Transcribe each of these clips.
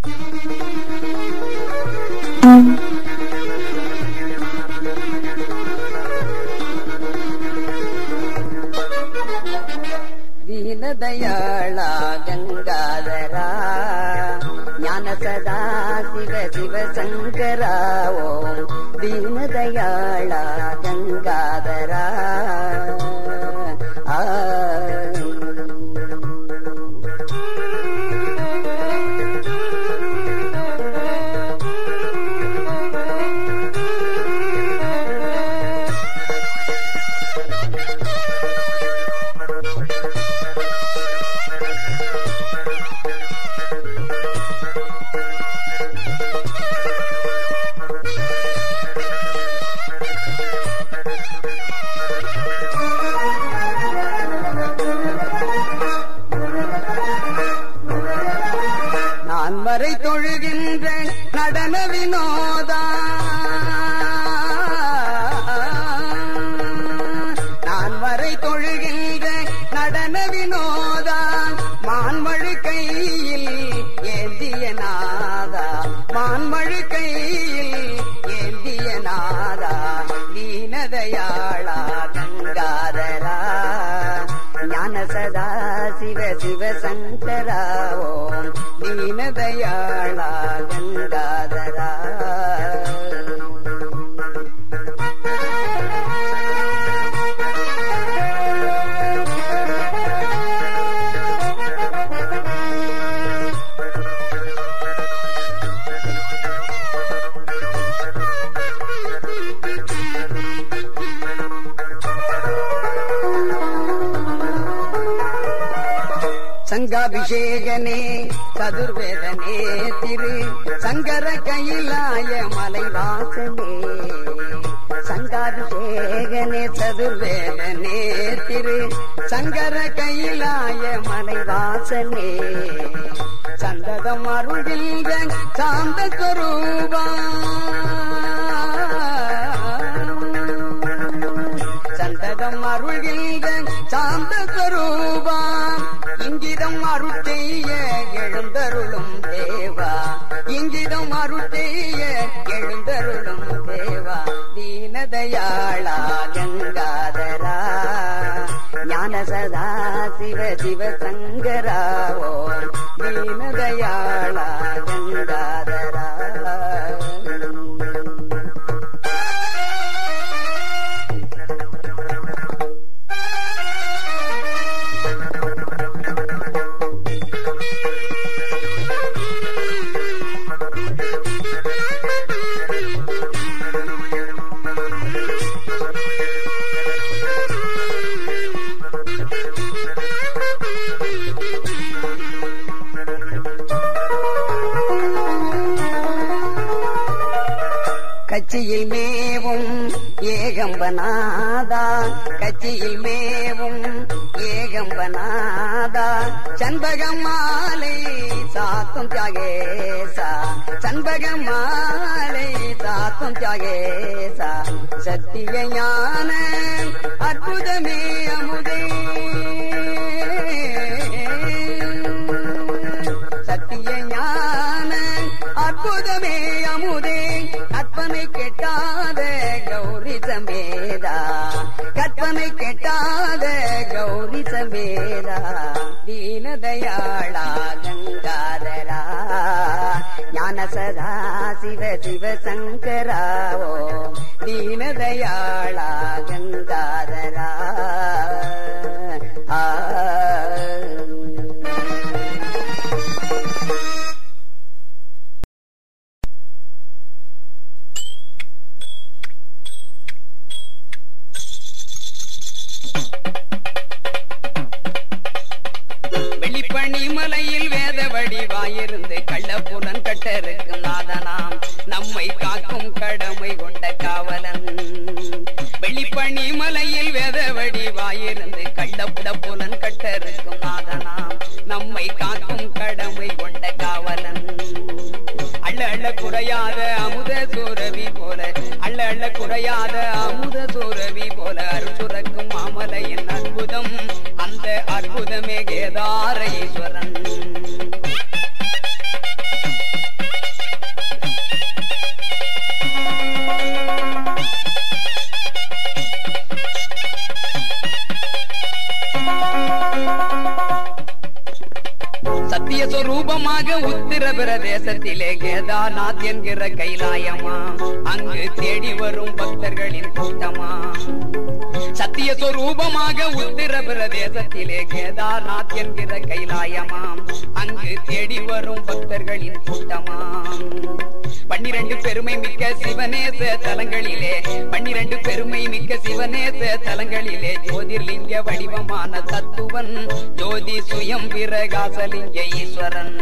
ದೀನದಯಾಳ ಗಂಗಾಧರ ಜ್ಞಾನ ಸದಾ ಶಿವ ಶಿವ ಶಂಕರ ಓಂ ದೀನದಯಾಳ ಗಂಗಾಧರ ಆ நான் வரை தொழுகின்ற நடன வினோதா நான் வரை தொழுகின்ற நடன வினோதா மான்மழு கையில் ஏந்திய நாதா மான்மழு கையில் ஏந்திய நாதா தீனதயாளா கங்காதரா ஞான சதா சிவ சிவ சங்கரா ஓம் தீனதயாளா கங்காதரா சங்காபிஷேகனே சதுர்வேதனே திரு சங்கர கையிலாய மலைவாசனே சங்காபிஷேகனே சதுர்வேதனே திரு சங்கர கையிலாய மலைவாசனே சந்ததம் அருள்கின்ற சாந்த சொரூபா சந்ததம் அருள்கின்ற சாந்த சொரூபா இங்கிதம் அருட்டைய எழுந்தருளும் தேவா இங்கிதம் அருட்டைய எழுந்தருளும் தேவா தீனதயாளா கங்காதரா ஞான சதா சிவ சிவ சங்கராவோ தீனதயாளா கங்காதரா கட்சியில் மேவும் ஏகம்பநாதா கட்சியில் மேவும் ஏகம்பநாதா சண்பகம் மாலை சாத்தும் தியாகேசா சண்பகம் மாலை சாத்தும் தியாகேசா சத்திய ஞான அற்புதமே அமுதே சத்திய ஞான அற்புதமே அமுதே கற்பனை கெட்டாத கௌரி சமேதா கற்பனை கெட்டாத கௌரி சமேதா தீனதயாளா கங்காதரா ஞான சதா சிவ சிவ சங்கராவோ தீனதயாளா கங்காதரா ஆ வெளிப்பணி மலையில் வேத வடிவாயிருந்து கள்ளப்புலன் கட்டருக்கும் நாதனாம் நம்மை காக்கும் கடமை கொண்ட காவலன் வெளிப்பணி மலையில் வேத வடிவாயிருந்து கள்ளப்புட புலன் கட்டருக்கும் நாதனாம் நம்மை காக்கும் கடமை கொண்ட காவலன் அள்ள அள்ள குறையாத அமுத சூரவி போல அள்ள அள்ள குறையாத அமுத சூரவி போல அருள் சுரக்கும் மாமலையின் அற்புதம் அந்த அற்புதமே கேதார ஈஸ்வரன் சொரூபமாக உத்திர பிரதேசத்திலே கேதார்நாத் என்கிற கைலாயமா அங்கு தேடி வரும் பக்தர்களின் கூட்டமா சத்திய சொரூபமாக உத்திர பிரதேசத்திலே கேதார்நாத் என்கிற கைலாயமாம் அங்கு தேடி வரும் பக்தர்களின் கூட்டமாம் பன்னிரண்டு பெருமை மிக்க சிவநேச தலங்களிலே பன்னிரண்டு பெருமை மிக்க சிவநேச தலங்களிலே ஜோதிர்லிங்க வடிவமான தத்துவன் ஜோதி சுயம் பிரகாசலிங்க ஈஸ்வரன்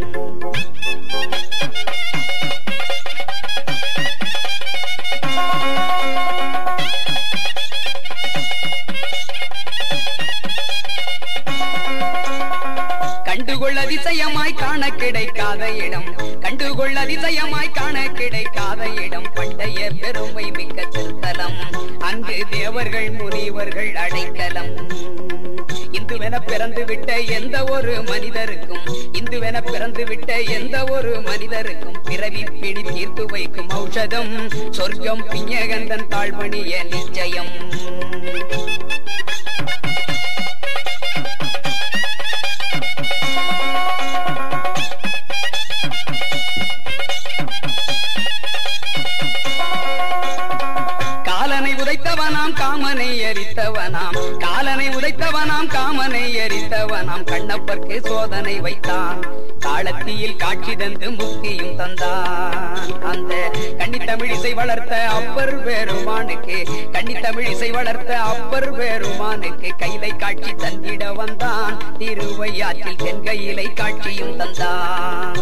கண்டுகொள் அதிசயமாய் காண கிடைக்காத இடம் கண்டுகொள் அதிசயமாய் காண கிடைக்காத இடம் பண்டைய பெருமை மிக்க திருத்தலம் அங்கு தேவர்கள் முனிவர்கள் அடைக்கலம் இந்துவென பிறந்து விட்ட எந்த ஒரு மனிதருக்கும் இந்துவென பிறந்து விட்ட எந்த ஒரு மனிதருக்கும் பிறவி பிடி தீர்த்து வைக்கும் ஔஷதம் சொர்க்கம் பிஞகந்தன் தாழ்மணிய நிச்சயம் காலனை உதைத்தவனாம் காமனை எரித்தவனாம் காலனை உதைத்தவனாம் காமனை எரித்தவனாம் கண்ணப்பர்க்கு சோதனை வைத்தான் காலத்தியில் காட்சி தந்து முக்தியும் தந்தான் அந்த கன்னித்தமிழிசை வளர்த்த அப்பர் பெருமானுக்கு கன்னித்தமிழிசை வளர்த்த அப்பர் பெருமானுக்கு கைலை காட்சி தந்திட வந்தான் திருவையாற்றில் தென்கையிலை காட்சியும் தந்தான்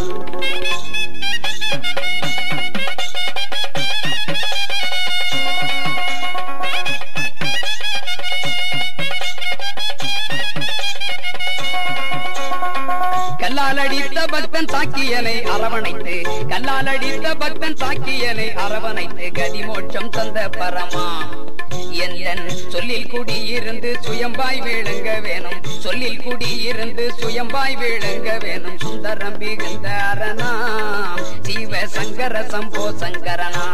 கல்லால் அடித்த பக்தன் சாக்கியனை அரவணைத்து கல்லால் அடித்த பக்தன் சாக்கியனை அரவணைத்து கதிமோட்சம் தந்த பரமா என் சொல்லில் குடியிருந்து சுயம்பாய் விளங்க வேணும் சொல்லில் குடியிருந்து சுயம்பாய் விளங்க வேணும் சுந்தரம் மிகுந்த அரணாம் சிவ சங்கர சம்போ சங்கரனா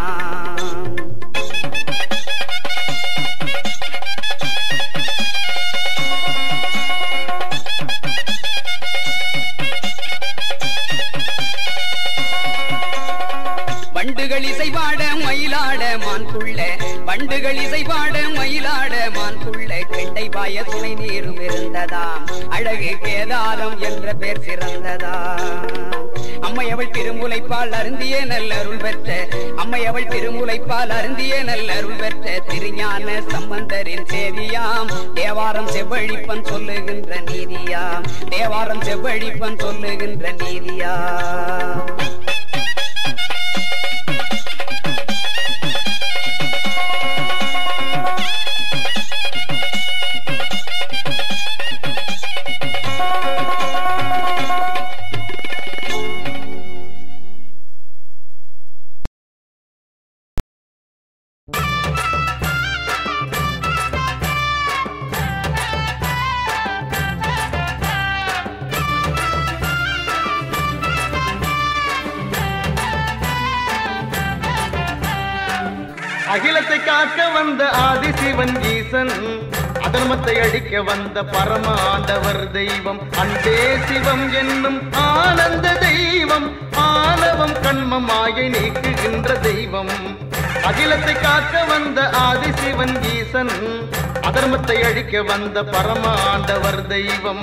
வண்டுகள் இசைபாட மயிலாட மான்குள்ள வண்டுகள் இசைபாட மயிலாட மான்குள்ள கெண்டை பாய துணை நீரும் இருந்ததாம் அழகு கேதாரம் என்ற பேர் சிறந்ததா அம்மையவள் திருமுலைப்பால் அருந்திய நல்லருள் பெற்ற அம்மையவள் திருமுலைப்பால் அருந்திய நல்லருள் பெற்ற திருஞான சம்பந்தரின் சேதியாம் தேவாரம் செவ்வழிப்பன் சொல்லுகின்ற நீதியாம் தேவாரம் செவ்வழிப்பன் சொல்லுகின்ற நீதியாம் அகிலத்தை காக்க வந்த ஆதிசிவன் ஈசன் அதர்மத்தை அழிக்க வந்த பரமாண்டவர் தெய்வம் அன்பே சிவம் என்னும் ஆனந்த தெய்வம் ஆணவம் கண்ம மாயை நீக்குகின்ற தெய்வம் அகிலத்தை காக்க வந்த ஆதிசிவன் ஈசன் அதர்மத்தை அழிக்க வந்த பரமாண்டவர் தெய்வம்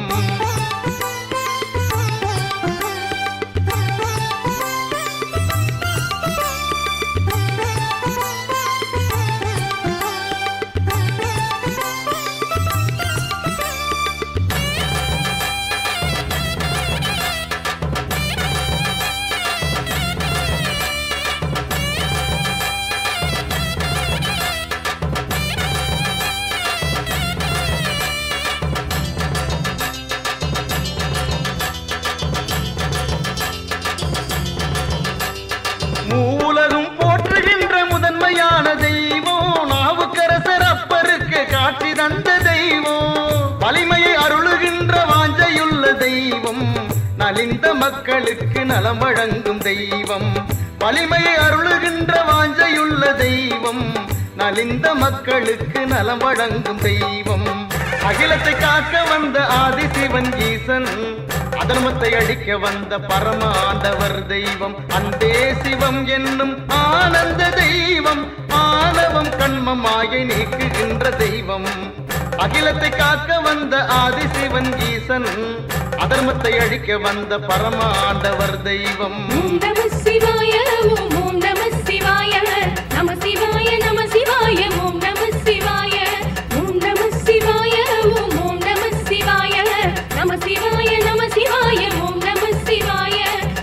மூலகும் போற்றுகின்ற முதன்மையான தெய்வம் நாவுக்கரசர் அப்பருக்கு காட்சி தந்த தெய்வம் வலிமையை அருளுகின்ற வாஞ்சையுள்ள தெய்வம் நலிந்த மக்களுக்கு நலம் வழங்கும் தெய்வம் வலிமையை அருளுகின்ற வாஞ்சையுள்ள தெய்வம் நலிந்த மக்களுக்கு நலம் வழங்கும் தெய்வம் அகிலத்தை காக்க வந்த ஆதிசிவன் ஈசன் அதர்மத்தை அழிக்க வந்த பரமாண்டவர் தெய்வம் அன்பே சிவம் என்னும் ஆனந்த தெய்வம் ஆணவம் கண்மம் மாயை நீக்குகின்ற தெய்வம் அகிலத்தை காக்க வந்த ஆதிசிவன் ஈசன் அதர்மத்தை அழிக்க வந்த பரமாண்டவர் தெய்வம் ஓம் நம சிவாய ஓம் ஓம் நம சிவாய நம சிவாய நம சிவாய ஓம் நம சிவாய ஓம் நம சிவாய ஓம் ஓம் நம சிவாய நம சிவாய நம சிவாய ஓம் நம சிவாய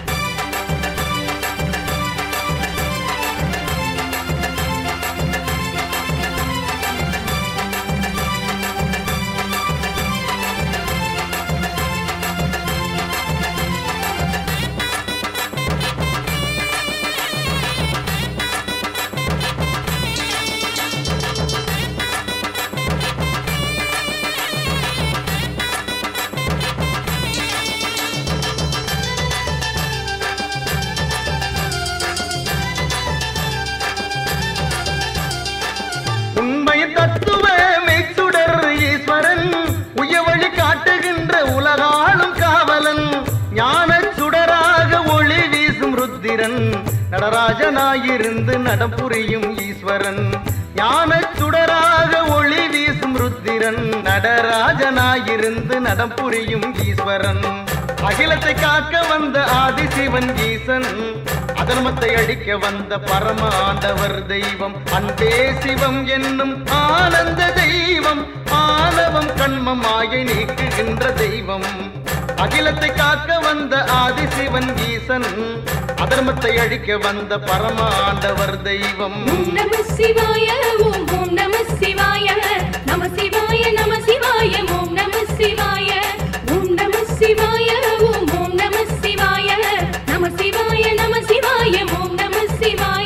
உண்மை தத்துவ மெய்ச்சுடர் ஈஸ்வரன் உயவழி காட்டுகின்ற உலகாளும் காவலன் ஞான சுடராக ஒளி வீசும் ருத்திரன் நடராஜனாயிருந்து நடம் புரியும் ஈஸ்வரன் ஞான சுடராக ஒளி வீசும் ருத்திரன் நடராஜனாயிருந்து நடம் புரியும் ஈஸ்வரன் அகிலத்தை காக்க வந்த ஆதிசிவன் ஈசன் அதர்மத்தை அழிக்க வந்த பரமாண்டவர் தெய்வம் அன்பே சிவம் என்னும் ஆனந்த தெய்வம் ஆணவம் கண்மம் மாயை நீக்குகின்ற தெய்வம் அகிலத்தை காக்க வந்த ஆதிசிவன் ஈசன் அதர்மத்தை அழிக்க வந்த பரமாண்டவர் தெய்வம் ஓம் நம சிவாய ஓம் ஓம் நம சிவாய நம சிவாய நம சிவாய ஓம் நம சிவாய ஓம் நம சிவாய ஓம் ஓம் நம சிவாய நம சிவாய நம சிவாய ஓம் நம சிவாய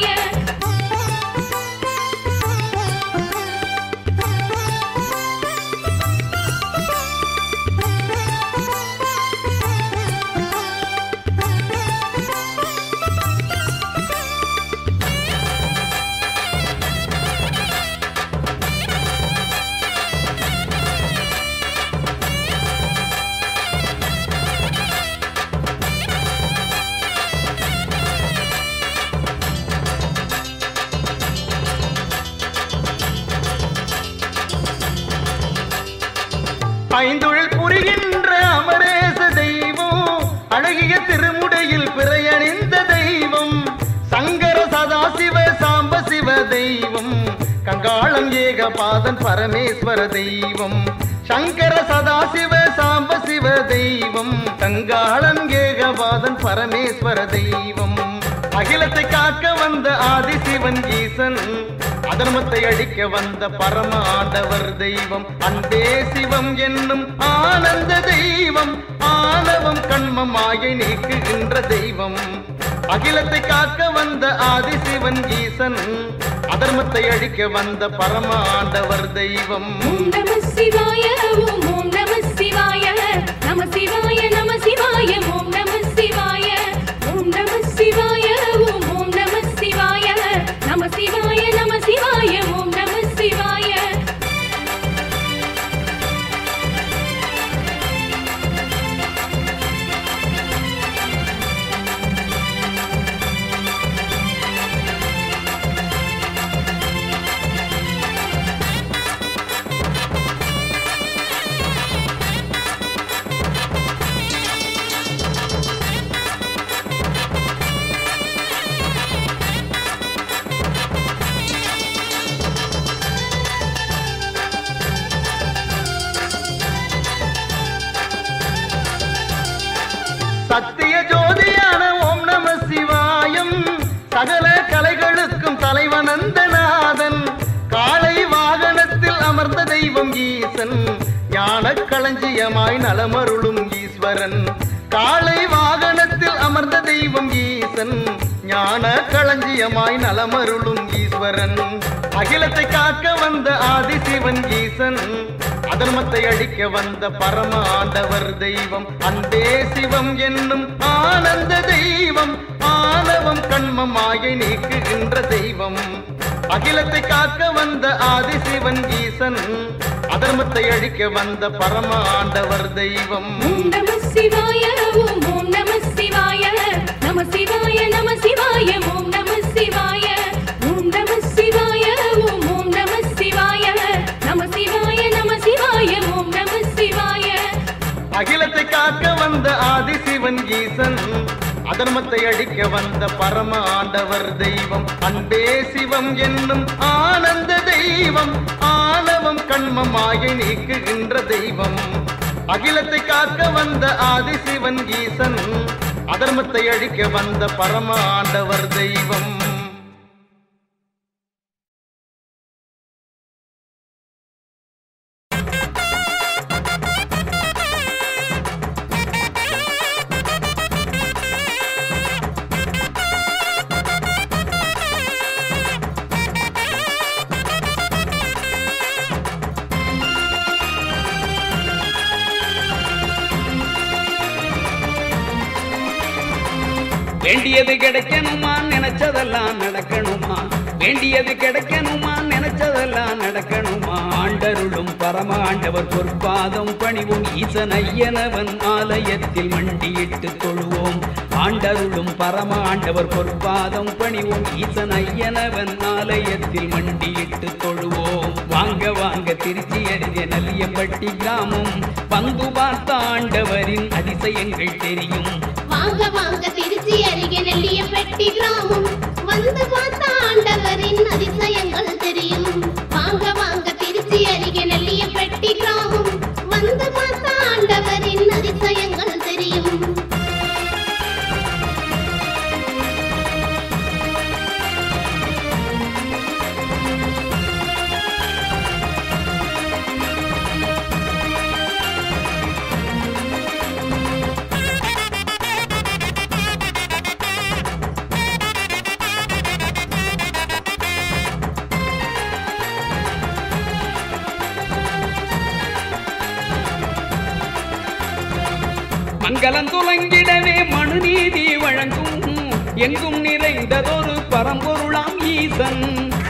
ஐந்தொழில் புரிகின்ற அமரேச தெய்வம் அழகிய திருமுடையில் பிறையணிந்த தெய்வம் சங்கர சதாசிவ சாம்ப சிவ தெய்வம் கங்காளம் ஏகபாதன் பரமேஸ்வர தெய்வம் சங்கர சதாசிவ சாம்ப சிவ தெய்வம் கங்காளன் ஏகபாதன் பரமேஸ்வர தெய்வம் அகிலத்தை காக்க வந்த ஆதிசிவன் ஈசன் அதர்மத்தை அழிக்க வந்த பரமாண்டவர் தெய்வம் அன்பே சிவம் என்னும் ஆனந்த தெய்வம் ஆணவம் கண்மம் மாயை நீக்குகின்ற தெய்வம் அகிலத்தை காக்க வந்த ஆதிசிவன் ஈசன் அதர்மத்தை அழிக்க வந்த பரமாண்டவர் தெய்வம் ஓம் நம சிவாய ஓம் ஓம் நம சிவாய நம சிவாய நம சிவாய ஓம் நம சிவாய ஓம் நம சிவாய ஓம் ஓம் நம சிவாய நம சிவாய நம சிவாய ஓம் நம சிவாய சத்திய ஜோதியான ஓம் நம சிவாயம் சகல கலைகளுக்கும் தலைவன் அந்த நாதன் காளை வாகனத்தில் அமர்ந்த தெய்வம் ஈசன் ஞான களஞ்சியமாய் நலமருளும் ஈஸ்வரன் காளை வாகனத்தில் அமர்ந்த தெய்வம் ஈசன் ஞான களஞ்சியமாய் நலமருளும் ஈஸ்வரன் அகிலத்தை காக்க வந்த ஆதிசிவன் ஈசன் அதர்மத்தை அழிக்க வந்த பரமாண்டவர் தெய்வம் அன்பே சிவம் என்னும் ஆனந்த தெய்வம் ஆணவம் கண்மம் மாயை நீக்குகின்ற தெய்வம் அகிலத்தை காக்க வந்த ஆதிசிவன் ஈசன் அதர்மத்தை அழிக்க வந்த பரம ஆண்டவர் தெய்வம் ஓம் நம சிவாய ஓம் ஓம் நம சிவாய நம சிவாய நம சிவாய ஓம் நம சிவாய ஓம் நம சிவாய ஓம் ஓம் நம சிவாய நம சிவாய நம சிவாய ஓம் நம சிவாய அகிலத்தை காக்க வந்த ஆதிசிவன் ஈசன் அதர்மத்தை அழிக்க வந்த பரம ஆண்டவர் தெய்வம் அன்பே சிவம் என்னும் ஆனந்த தெய்வம் ஆணவம் கண்மமாயை நீக்குகின்ற தெய்வம் அகிலத்தை காக்க வந்த ஆதிசிவன் ஈசன் அதர்மத்தை அழிக்க வந்த பரம ஆண்டவர் தெய்வம் வேண்டியது கிடைக்கணுமா நினைச்சதெல்லாம் நடக்கணுமா வேண்டியது கிடைக்கணுமா நினைச்சதெல்லாம் நடக்கணுமா ஆண்டருளும் பரம ஆண்டவர் பொற்பாதம் பணிவும் ஈசன் ஐயனவன் ஆலயத்தில் மண்டியிட்டு தொழுவோம் ஆண்டருளும் பரம ஆண்டவர் பொற்பாதம் பணிவும் ஈசன் ஐயனவன் ஆலயத்தில் மண்டியிட்டு தொழுவோம் வாங்க வாங்க திருச்சி அருகே நல்லியம்பட்டி கிராமம் வந்து பார்த்த ஆண்டவரின் அதிசயங்கள் தெரியும் வாங்க வாங்க திருச்சி அருகே நெல்லியப்பட்டி கிராமம் வந்து பார்த்த ஆண்டவரின் அதிசயங்கள் தெரியும் வாங்க வாங்க திருச்சி அருகே நெல்லியப்பட்டி கிராமம் வந்து பார்த்த ஆண்டவரின் அதிசயங்கள் தெரியும் மங்களம் துலங்கிடவே மனுநீதி வழங்கும் எங்கும் நிறைந்ததொரு பரம்பொருளாம் ஈசன்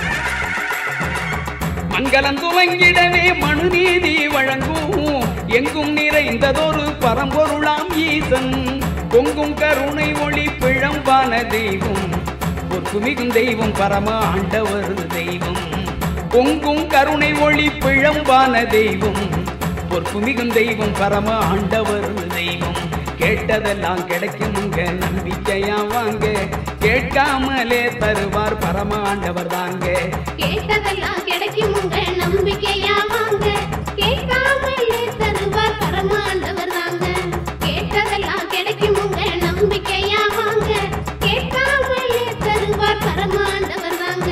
மங்களம் துலங்கிடவே மனுநீதி வழங்கும் எங்கும் நிறைந்ததொரு பரம்பொருளாம் ஈசன் பொங்கும் கருணை ஒளி பிழம்பான தெய்வம் பொற்கு மிகும் தெய்வம் பரம ஆண்டவர் தெய்வம் பொங்கும் கருணை ஒளி பிழம்பான தெய்வம் பொற்கு மிகும் தெய்வம் பரம ஆண்டவர் தெய்வம் கேட்டதெல்லாம் கிடைக்குமுங்க நம்பிக்கையா வாங்க கேட்காமலே தருவார் பரம ஆண்டவர் தாங்க கேட்டதெல்லாம் கிடைக்கும் உங்க நம்பிக்கையா வாங்க கேட்காமலே தருவார் பரமாண்டவர் தாங்க கேட்டதெல்லாம் கிடைக்கும் உங்க நம்பிக்கையா வாங்க கேட்காமலே தருவார் பரமாண்டவர் தாங்க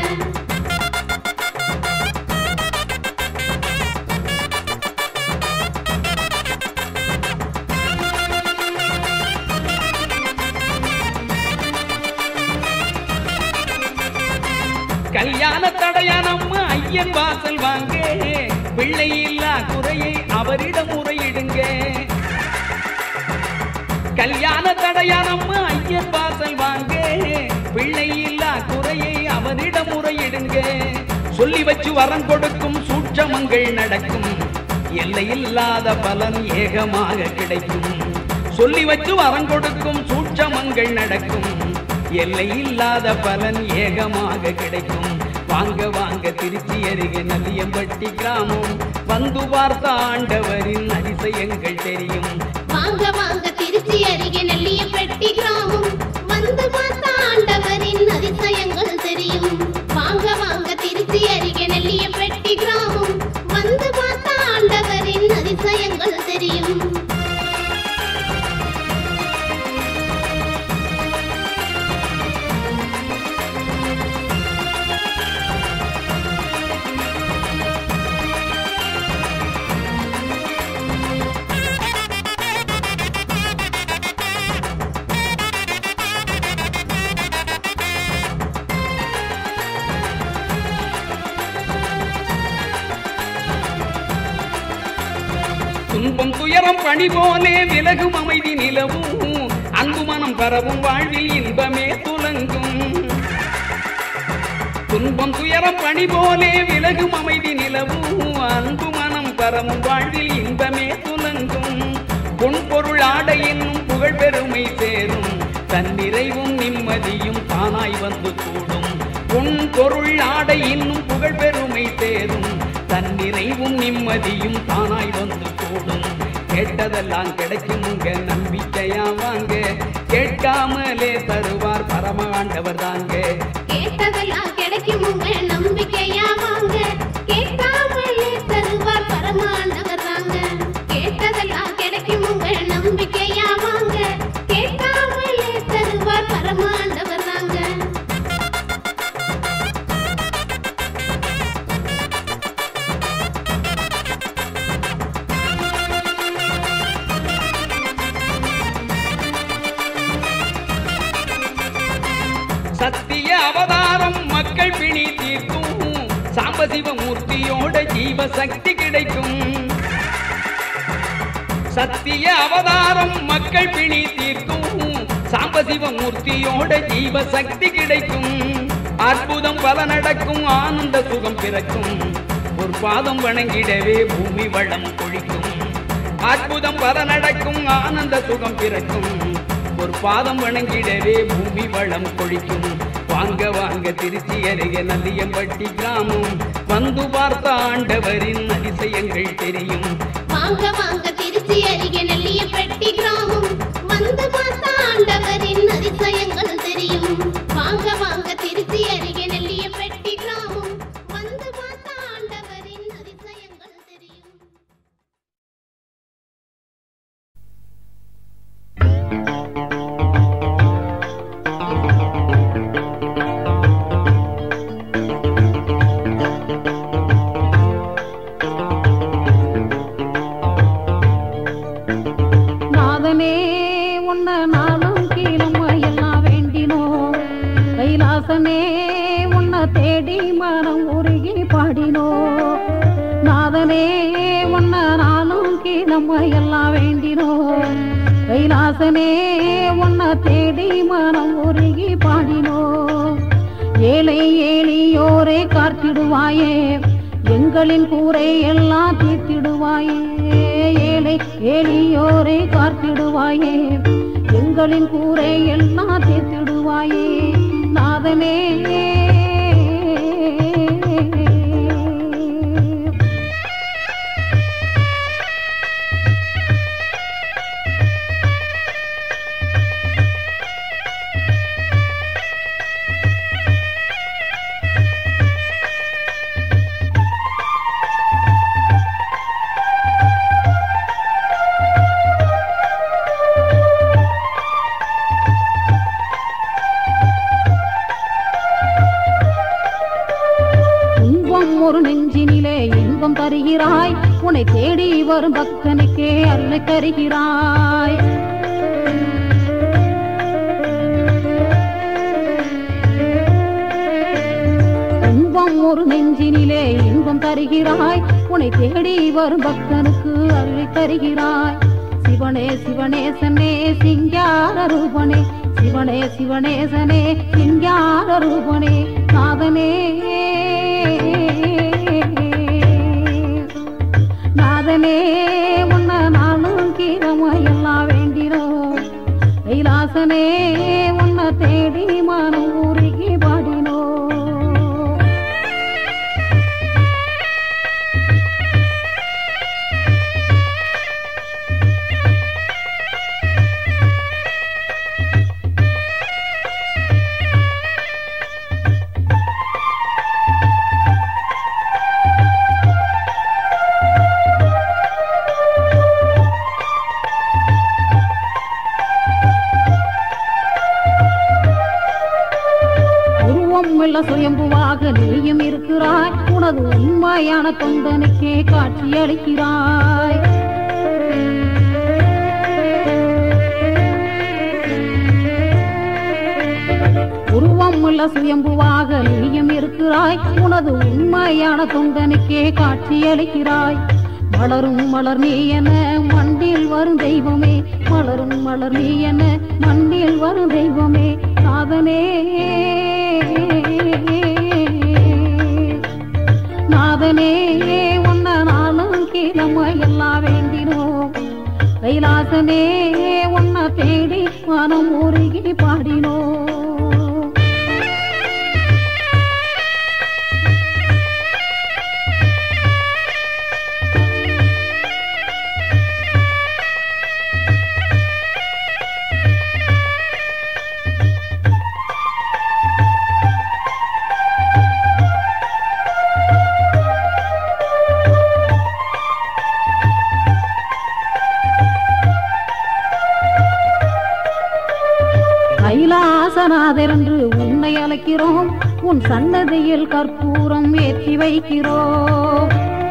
கல்யாண தடையா நம்ம ஐயன் வாசல் வாங்க பிள்ளை இல்லா குறையை அவரிடம் முறையிடுங்க கல்யாண தடையா நம்ம ஐயன் வாசல் வாங்க பிள்ளை இல்லா குறையை அவனிடம் முறையிடுங்க சொல்லி வச்சு வரம் கொடுக்கும் சூட்சமங்கள் நடக்கும் எல்லையில்லாத பலன் ஏகமாக கிடைக்கும் சொல்லி வச்சு வரம் கொடுக்கும் சூட்சமங்கள் நடக்கும் எல்லையில்லாத பலன் ஏகமாக கிடைக்கும் வாங்க வாங்க திருச்சி அருகே நல்லியம்பட்டி கிராமம் வந்து பார்த்த ஆண்டவரின் அதிசயங்கள் தெரியும் வாங்க வாங்க திருச்சி அருகே நெல்லியப்பட்டி கிராமம் வந்து பார்த்த ஆண்டவரின் அதிசயங்கள் தெரியும் வாங்க வாங்க திருச்சி அருகே நெல்லியப்பட்டி கிராமம் வந்து பார்த்த ஆண்டவரின் அதிசயங்கள் தெரியும் துன்பம் துயரம் பணி போலே விலகும் அமைதி நிலவும் அன்பு மனம் பரவும் வாழ்வில் இன்பமே துலங்கும் துன்பம் துயரம் பணி போலே விலகும் அமைதி நிலவும் அன்பு மனம் பரவும் பரமும் வாழ்வில் இன்பமே துலங்கும் பொன் பொருள் ஆடை என்னும் புகழ் பெருமை சேரும் தன்னிறைவும் நிம்மதியும் தானாய் வந்து கூடும் பொன் பொருள் ஆடை இன்னும் புகழ் பெருமை சேரும் தன்னிறைவும் நிம்மதியும் தானாய் வந்து கூடும் கேட்டதெல்லாம் கிடைக்கும் உங்க நம்பிக்கையா வாங்க கேட்காமலே தருவார் பரம ஆண்டவர் தாங்க கேட்டதெல்லாம் கிடைக்கும் உங்க நம்பிக்கையா வாங்க கேட்காமலே தருவார் பரமானவர் தாங்க கேட்டதெல்லாம் கிடைக்கும் உங்க நம்பிக்கையா வாங்க கேட்காமலே தருவார் பரமானவர் தாங்க சத்திய அவதாரம் மக்கள் பிணி தீர்க்கும் சாம்பசிவ மூர்த்தியோட ஜீவ சக்தி கிடைக்கும் சத்திய அவதாரம் மக்கள் பிணி தீர்க்கும் சாம்பசிவ மூர்த்தியோட ஜீவ சக்தி கிடைக்கும் அற்புதம் பல நடக்கும் ஆனந்த சுகம் பிறக்கும் ஒரு பாதம் வணங்கிடவே பூமி வளம் கொழிக்கும் அற்புதம் பல நடக்கும் ஆனந்த சுகம் பிறக்கும் ஒரு பாதம் வணங்கிடவே பூமி வளம் கொழிக்கும் வாங்க வாங்க திருச்சி அருகே நல்லியம்பட்டி கிராமம் வந்து பார்த்த ஆண்டவரின் அதிசயங்கள் தெரியும் வாங்க வாங்க திருச்சி அருகே நெல்லியப்பட்டி கிராமம் வந்து பார்த்த ஆண்டவரின் அதிசயங்கள் தெரியும் வாங்க வாங்க திருச்சி அருகே நெல்லியப்பட்டி கிராமம் வந்து பார்த்த ஆண்டவரின் அதிசயங்கள் தெரியும் நாதனே உன்ன நாளும் கீழும் எல்லாம் வேண்டினோம் கைலாசனே உன்னை தேடி மனம் உருகி பாடினோம் நாதனே உன்ன நாளும் கீழும் எல்லாம் வேண்டினோம் கைலாசனே உன்னை தேடி மனம் உருகி பாடினோம் ஏழை ஏழியோரே காத்திடுவாயே எங்களின் கூரை எல்லாம் தீர்த்திடுவாயே ஏழை ஏழியோரை காத்திடுவாயே எங்களின் கூரை எல்லாம் தீர்த்திடுவாயே நாதனே துன்பம் ஒரு நெஞ்சினிலே இன்பம் தருகிறாய் உன்னை தேடி வரும் பக்தனுக்கே அருளை தருகிறாய் துன்பம் ஒரு நெஞ்சினிலே இன்பம் தருகிறாய் உன்னை தேடி வரும் பக்தனுக்கு அருளை தருகிறாய் சிவனே சிவனேசனே சிங்கார ரூபனே சிவனே சிவனேசனே சிங்கார ரூபனே நாதனே நாதனே உன்ன நாளும் கீரமையெல்லாம் வேண்டினோம் கைலாசனே உன்னை தேடி மனம் உருகி பாடினோம் உருவம் இல்ல சுயம்புவாக நீயும் இருக்கிறாய் உனது உண்மையான தொண்டனுக்கே காட்சி அளிக்கிறாய் உருவம் உள்ள சுயம்புவாக நீயும் இருக்கிறாய் உனது உண்மையான தொண்டனுக்கே காட்சி அளிக்கிறாய் மலரும் மலர் நீ என மண்டில் வரும் தெய்வமே மலரும் மலர் நீ என மண்டில் வரும் தெய்வமே நாதனே நாதனே உன்ன நாளும் கீழ கைலாசமே உன்னை தேடி மனம் உருகி பாடினோ கைலாசநாதர் என்று உன்னை அழைக்கிறோம் உன் சன்னதியில் கற்பூரம் ஏற்றி வைக்கிறோம்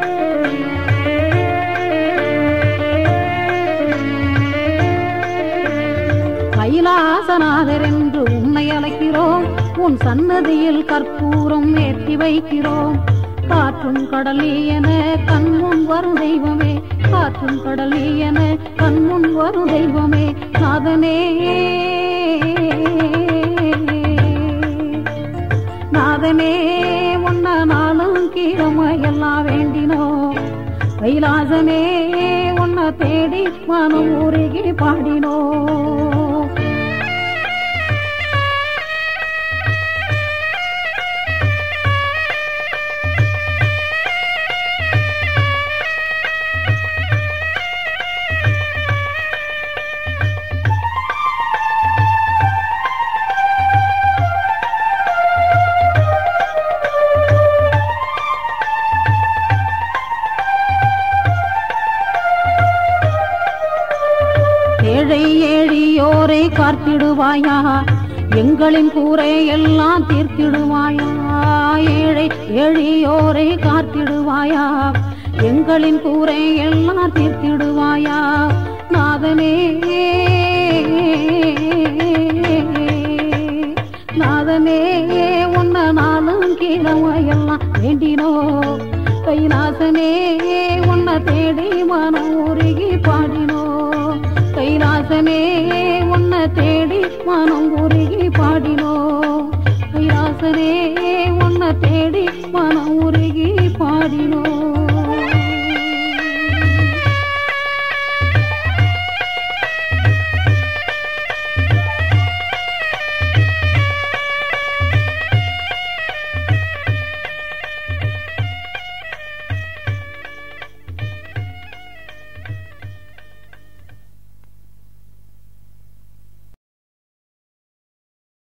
கைலாசநாதர் என்று உன்னை அழைக்கிறோம் உன் சன்னதியில் கற்பூரம் ஏற்றி வைக்கிறோம் காற்றும் கடலே என கண்முன் வரும் தெய்வமே காற்றும் கடலே என கண்முன் வரும் தெய்வமே நாதனே நாதனே உன்ன நாளும் கீழமையெல்லாம் வேண்டினோ கைலாசமே உன்னை தேடி மனம் உருகி பாடினோ ஏழை ஏழியோரை காத்திடுவாயா எங்களின் கூரை எல்லாம் தீர்த்திடுவாயா ஏழை ஏழியோரை காத்திடுவாயா எங்களின் கூரை எல்லாம் தீர்த்திடுவாயா நாதனே நாதனே உன்ன நாளும் கீழமையெல்லாம் வேண்டினோ கைலாசனே உன்னை தேடி மனம் உருகி பாடினோ கைலாசமே உன்னை தேடி மனம் உருகி